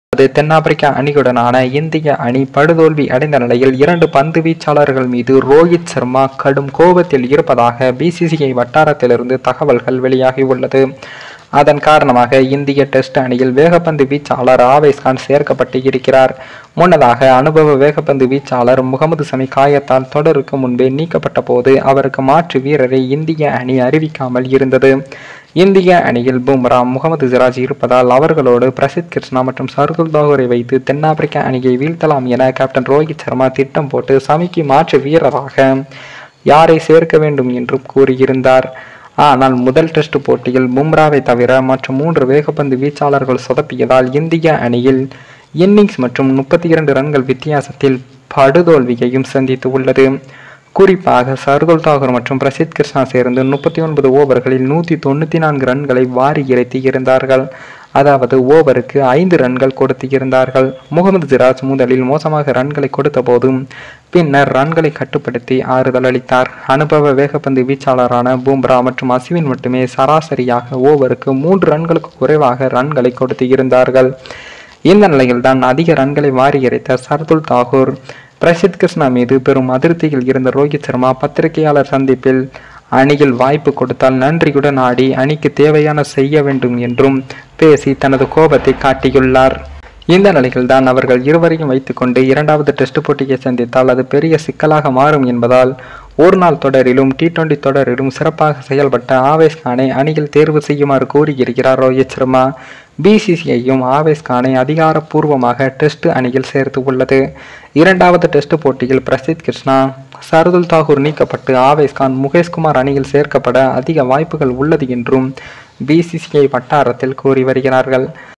அது தென்னாப்பிரிக்கா அணியுடனான இந்திய அணி படுதோல்வி அடைந்த நிலையில் இரண்டு பந்து வீச்சாளர்கள் மீது ரோஹித் சர்மா கடும் கோபத்தில் இருப்பதாக பிசிசிஐ வட்டாரத்திலிருந்து தகவல்கள் வெளியாகியுள்ளது அதன் காரணமாக இந்திய டெஸ்ட் அணியில் வேகப்பந்து வீச்சாளர் ஆவேஸ் கான் சேர்க்கப்பட்டு இருக்கிறார் முன்னதாக அனுபவ வேகப்பந்து வீச்சாளர் முகமது சமி காயத்தால் தொடருக்கு முன்பே நீக்கப்பட்ட போது அவருக்கு மாற்று வீரரை இந்திய அணி அறிவிக்காமல் இருந்தது இந்திய அணியில் பும்ரா முகமது சிராஜ் இருப்பதால் அவர்களோடு பிரசித் கிருஷ்ணா மற்றும் சர்துல் தாகூரை வைத்து தென்னாப்பிரிக்க அணியை வீழ்த்தலாம் என கேப்டன் ரோஹித் சர்மா திட்டம் போட்டு சமிக்கு மாற்று வீரராக யாரை சேர்க்க வேண்டும் என்றும் கூறியிருந்தார் ஆனால் முதல் டெஸ்ட் போட்டியில் பும்ராவை தவிர மற்ற மூன்று வேகப்பந்து வீச்சாளர்கள் சொதப்பியதால் இந்திய அணியில் இன்னிங்ஸ் மற்றும் முப்பத்தி இரண்டு ரன்கள் வித்தியாசத்தில் படுதோல்வியையும் சந்தித்து உள்ளது குறிப்பாக சர்துல் தாகூர் மற்றும் பிரசித் கிருஷ்ணா சேர்ந்து முப்பத்தி ஒன்பது ஓவர்களில் நூற்றி தொண்ணூற்றி நான்கு ரன்களை வாரி இறைத்து இருந்தார்கள் அதாவது ஓவருக்கு ஐந்து ரன்கள் கொடுத்து இருந்தார்கள் முகமது சிராஜ் முதலில் மோசமாக ரன்களை கொடுத்த போதும் பின்னர் ரன்களை கட்டுப்படுத்தி ஆறுதல் அளித்தார் அனுபவ வேகப்பந்து வீச்சாளரான பூம்ரா மற்றும் அஸ்வின் மட்டுமே சராசரியாக ஓவருக்கு மூன்று ரன்களுக்கு குறைவாக ரன்களை கொடுத்து இருந்தார்கள் இந்த நிலையில்தான் அதிக ரன்களை வாரி இறைத்த சர்துல் தாகூர் பிரசித் கிருஷ்ணா மீது பெரும் அதிருப்தியில் இருந்த ரோஹித் சர்மா பத்திரிகையாளர் சந்திப்பில் அணியில் வாய்ப்பு கொடுத்தால் நன்றியுடன் ஆடி அணிக்கு தேவையான செய்ய வேண்டும் என்றும் பேசி தனது கோபத்தை காட்டியுள்ளார் இந்த நிலையில்தான் அவர்கள் இருவரையும் வைத்துக்கொண்டு இரண்டாவது டெஸ்ட் போட்டியை சந்தித்தால் அது பெரிய சிக்கலாக மாறும் என்பதால் ஒரு நாள் தொடரிலும் டி டுவெண்டி தொடரிலும் சிறப்பாக செயல்பட்ட ஆவேஸ் கானை அணியில் தேர்வு செய்யுமாறு கூறியிருக்கிறார் ரோஹித் சர்மா பிசிசிஐயும் ஆவேஸ் கானை அதிகாரப்பூர்வமாக டெஸ்ட் அணியில் சேர்த்து உள்ளது இரண்டாவது டெஸ்ட் போட்டியில் பிரசித் கிருஷ்ணா சர்துல் தாகூர் நீக்கப்பட்டு ஆவேஸ் கான் முகேஷ்குமார் அணியில் சேர்க்கப்பட அதிக வாய்ப்புகள் உள்ளது என்றும் பிசிசிஐ வட்டாரத்தில் கூறி வருகிறார்கள்